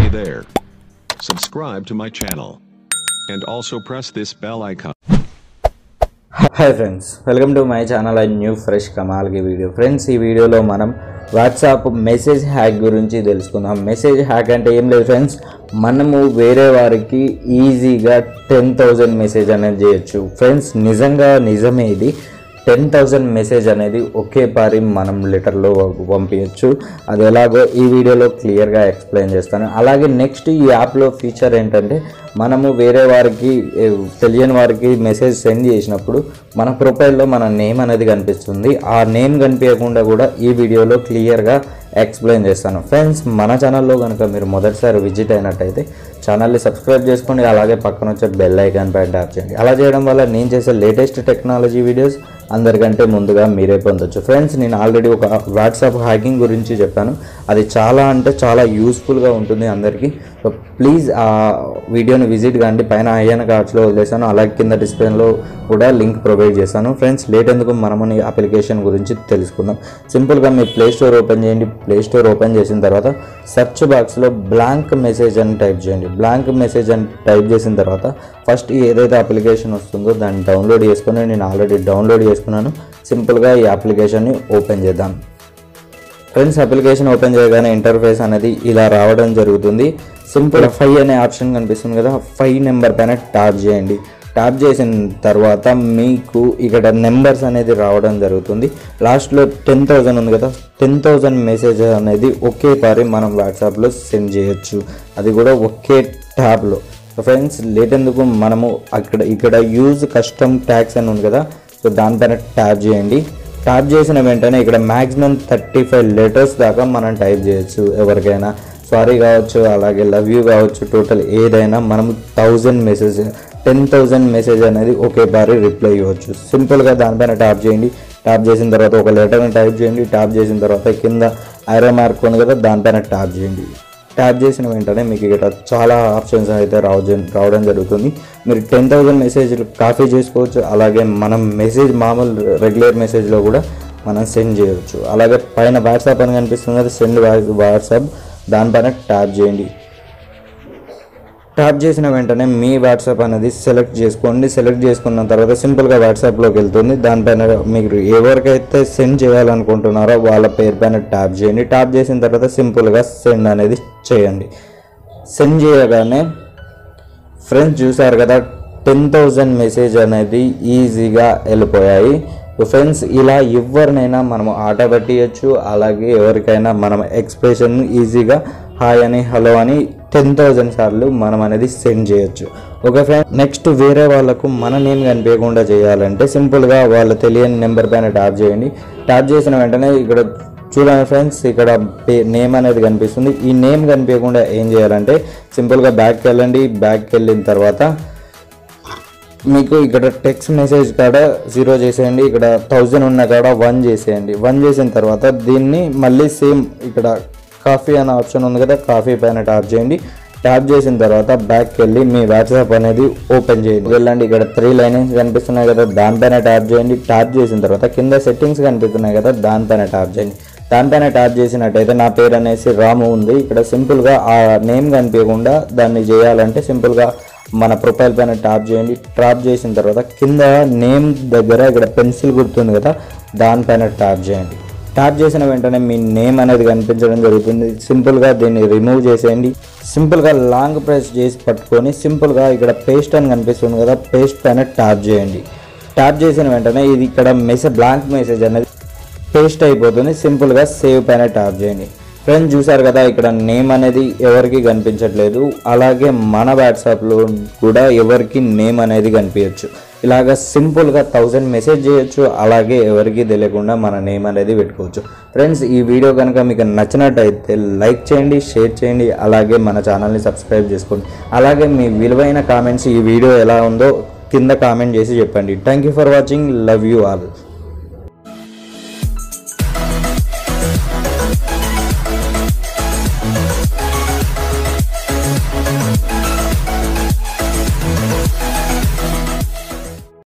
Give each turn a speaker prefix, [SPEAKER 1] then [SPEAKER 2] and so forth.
[SPEAKER 1] Hey there. Subscribe to my channel. And also press this bell icon.
[SPEAKER 2] Hi friends welcome to my channel and new fresh కమాల్కి video friends ఈ వీడియోలో మనం WhatsApp message hack గురించి తెలుసుకుందాం message hack అంటే ఏం లేదు friends మనము వేరే వారికి ఈజీగా టెన్ థౌజండ్ మెసేజ్ అనేది చేయొచ్చు ఫ్రెండ్స్ నిజంగా నిజమే ఇది టెన్ థౌజండ్ మెసేజ్ అనేది ఒకే పారి మనం లెటర్లో పంపించచ్చు అది ఎలాగో ఈ వీడియోలో క్లియర్గా ఎక్స్ప్లెయిన్ చేస్తాను అలాగే నెక్స్ట్ ఈ యాప్లో ఫీచర్ ఏంటంటే మనము వేరే వారికి ఏ, తెలియని వారికి మెసేజ్ సెండ్ చేసినప్పుడు మన ప్రొఫైల్లో మన నేమ్ అనేది కనిపిస్తుంది ఆ నేమ్ కనిపించకుండా కూడా ఈ వీడియోలో క్లియర్గా ఎక్స్ప్లెయిన్ చేస్తాను ఫ్రెండ్స్ మన ఛానల్లో కనుక మీరు మొదటిసారి విజిట్ అయినట్టయితే ఛానల్ని సబ్స్క్రైబ్ చేసుకోండి అలాగే పక్కన వచ్చే బెల్ ఐకాన్ పైన ట్యాప్ చేయండి అలా చేయడం వల్ల నేను చేసే లేటెస్ట్ టెక్నాలజీ వీడియోస్ అందరికంటే ముందుగా మీరే పొందొచ్చు ఫ్రెండ్స్ నేను ఆల్రెడీ ఒక వాట్సాప్ హ్యాకింగ్ గురించి చెప్పాను అది చాలా అంటే చాలా యూస్ఫుల్గా ఉంటుంది అందరికీ సో ప్లీజ్ ఆ వీడియోని విజిట్ కాండి పైన అయ్యాన కార్డ్స్లో వదిలేసాను అలాగే కింద డిస్ప్లేలో కూడా లింక్ ప్రొవైడ్ చేశాను ఫ్రెండ్స్ లేట్ ఎందుకు మనము ఈ అప్లికేషన్ గురించి తెలుసుకుందాం సింపుల్గా మీ ప్లే స్టోర్ ఓపెన్ చేయండి ప్లే స్టోర్ ఓపెన్ చేసిన తర్వాత సెర్చ్ బాక్స్లో బ్లాంక్ మెసేజ్ అని టైప్ చేయండి బ్లాంక్ మెసేజ్ అని టైప్ చేసిన తర్వాత ఫస్ట్ ఏదైతే అప్లికేషన్ వస్తుందో దాన్ని డౌన్లోడ్ చేసుకొని నేను ఆల్రెడీ డౌన్లోడ్ చేసుకున్నాను సింపుల్గా ఈ అప్లికేషన్ని ఓపెన్ చేద్దాం ఫ్రెండ్స్ అప్లికేషన్ ఓపెన్ చేయగానే ఇంటర్ఫేస్ అనేది ఇలా రావడం జరుగుతుంది సింపుల్ ఫైవ్ అనే ఆప్షన్ కనిపిస్తుంది కదా ఫైవ్ నెంబర్ పైన ట్యాప్ చేయండి ట్యాప్ చేసిన తర్వాత మీకు ఇక్కడ నెంబర్స్ అనేది రావడం జరుగుతుంది లాస్ట్లో టెన్ థౌజండ్ ఉంది కదా టెన్ థౌజండ్ మెసేజ్ అనేది ఒకే పారి మనం వాట్సాప్లో సెండ్ చేయొచ్చు అది కూడా ఒకే ట్యాబ్లో సో ఫ్రెండ్స్ లేట్ ఎందుకు మనము అక్కడ ఇక్కడ యూజ్ కస్టమ్ ట్యాక్స్ అని ఉంది కదా సో దానిపైన ట్యాప్ చేయండి ట్యాప్ చేసిన వెంటనే ఇక్కడ మ్యాక్సిమం థర్టీ ఫైవ్ లెటర్స్ దాకా మనం టైప్ చేయొచ్చు ఎవరికైనా సారీ కావచ్చు అలాగే లవ్ యూ కావచ్చు టోటల్ ఏదైనా మనం thousand message ten thousand message అనేది ఒకే బారి రిప్లై ఇవ్వచ్చు సింపుల్గా దానిపైన ట్యాప్ చేయండి ట్యాప్ చేసిన తర్వాత ఒక లెటర్ని టైప్ చేయండి ట్యాప్ చేసిన తర్వాత కింద ఐరో మార్క్ ఉంది కదా దానిపైన ట్యాప్ చేయండి ట్యాప్ చేసిన వెంటనే మీకు ఇక్కడ చాలా ఆప్షన్స్ అయితే రావ రావడం జరుగుతుంది మీరు టెన్ థౌజండ్ మెసేజ్ కాపీ చేసుకోవచ్చు అలాగే మనం మెసేజ్ మామూలు రెగ్యులర్ మెసేజ్లో కూడా మనం సెండ్ చేయవచ్చు అలాగే పైన వాట్సాప్ అని కనిపిస్తుంది కదా సెండ్ వాట్సాప్ దానిపైన ట్యాప్ చేయండి ట్యాప్ చేసిన వెంటనే మీ వాట్సాప్ అనేది సెలెక్ట్ చేసుకోండి సెలెక్ట్ చేసుకున్న తర్వాత సింపుల్గా వాట్సాప్లోకి వెళ్తుంది దానిపైన మీరు ఎవరికైతే సెండ్ చేయాలనుకుంటున్నారో వాళ్ళ పేరు పైన ట్యాప్ చేయండి ట్యాప్ చేసిన తర్వాత సింపుల్గా సెండ్ అనేది చేయండి సెండ్ చేయగానే ఫ్రెండ్స్ చూసారు కదా టెన్ థౌజండ్ మెసేజ్ అనేది ఈజీగా వెళ్ళిపోయాయి ఫ్రెండ్స్ ఇలా ఎవరినైనా మనం ఆట పట్టియచ్చు అలాగే ఎవరికైనా మనం ఎక్స్ప్రెషన్ ఈజీగా హాయ్ అని హలో అని టెన్ థౌజండ్ సార్లు మనం అనేది సెండ్ చేయొచ్చు ఒక ఫ్రెండ్ నెక్స్ట్ వేరే వాళ్ళకు మన నేమ్ కనిపించకుండా చేయాలంటే సింపుల్గా వాళ్ళ తెలియని నెంబర్ పైన ట్యాప్ చేయండి ట్యాప్ చేసిన వెంటనే ఇక్కడ చూడండి ఫ్రెండ్స్ ఇక్కడ నేమ్ అనేది కనిపిస్తుంది ఈ నేమ్ కనిపించకుండా ఏం చేయాలంటే సింపుల్గా బ్యాక్కి వెళ్ళండి బ్యాక్కి వెళ్ళిన తర్వాత మీకు ఇక్కడ టెక్స్ట్ మెసేజ్ కాడ జీరో చేసేయండి ఇక్కడ థౌజండ్ ఉన్న కాడ వన్ చేసేయండి వన్ చేసిన తర్వాత దీన్ని మళ్ళీ సేమ్ ఇక్కడ కాఫీ అనే ఆప్షన్ ఉంది కదా కాఫీ పైన ట్యాప్ చేయండి ట్యాప్ చేసిన తర్వాత బ్యాక్కి వెళ్ళి మీ వాట్సాప్ అనేది ఓపెన్ చేయండి వెళ్ళండి ఇక్కడ త్రీ లైన్స్ కనిపిస్తున్నాయి కదా దానిపైన ట్యాప్ చేయండి ట్యాప్ చేసిన తర్వాత కింద సెట్టింగ్స్ కనిపిస్తున్నాయి కదా దానిపైన ట్యాప్ చేయండి దానిపైన ట్యాప్ చేసినట్టయితే నా పేరు అనేసి రాము ఉంది ఇక్కడ సింపుల్గా ఆ నేమ్ కనిపించకుండా దాన్ని చేయాలంటే సింపుల్గా మన ప్రొఫైల్ పైన ట్యాప్ చేయండి ట్యాప్ చేసిన తర్వాత కింద నేమ్ దగ్గర ఇక్కడ పెన్సిల్ గుర్తుంది కదా దానిపైన ట్యాప్ చేయండి ట్యాప్ చేసిన వెంటనే మీ నేమ్ అనేది కనిపించడం జరుగుతుంది సింపుల్గా దీన్ని రిమూవ్ చేసేయండి సింపుల్గా లాంగ్ ప్రెస్ చేసి పట్టుకొని సింపుల్గా ఇక్కడ పేస్ట్ అని కనిపిస్తుంది కదా పేస్ట్ పైన ట్యాప్ చేయండి ట్యాప్ చేసిన వెంటనే ఇది ఇక్కడ మెసేజ్ బ్లాంక్ మెసేజ్ అనేది పేస్ట్ అయిపోతుంది సింపుల్గా సేవ్ పైన ట్యాప్ చేయండి ఫ్రెండ్స్ చూసారు కదా ఇక్కడ నేమ్ అనేది ఎవరికి కనిపించట్లేదు అలాగే మన వాట్సాప్లో కూడా ఎవరికి నేమ్ అనేది కనిపించచ్చు ఇలాగ సింపుల్గా థౌజండ్ మెసేజ్ చేయొచ్చు అలాగే ఎవరికి తెలియకుండా మన నేమ్ అనేది పెట్టుకోవచ్చు ఫ్రెండ్స్ ఈ వీడియో కనుక మీకు నచ్చినట్టయితే లైక్ చేయండి షేర్ చేయండి అలాగే మన ఛానల్ని సబ్స్క్రైబ్ చేసుకోండి అలాగే మీ విలువైన కామెంట్స్ ఈ వీడియో ఎలా ఉందో కింద కామెంట్ చేసి చెప్పండి thank you for watching love you all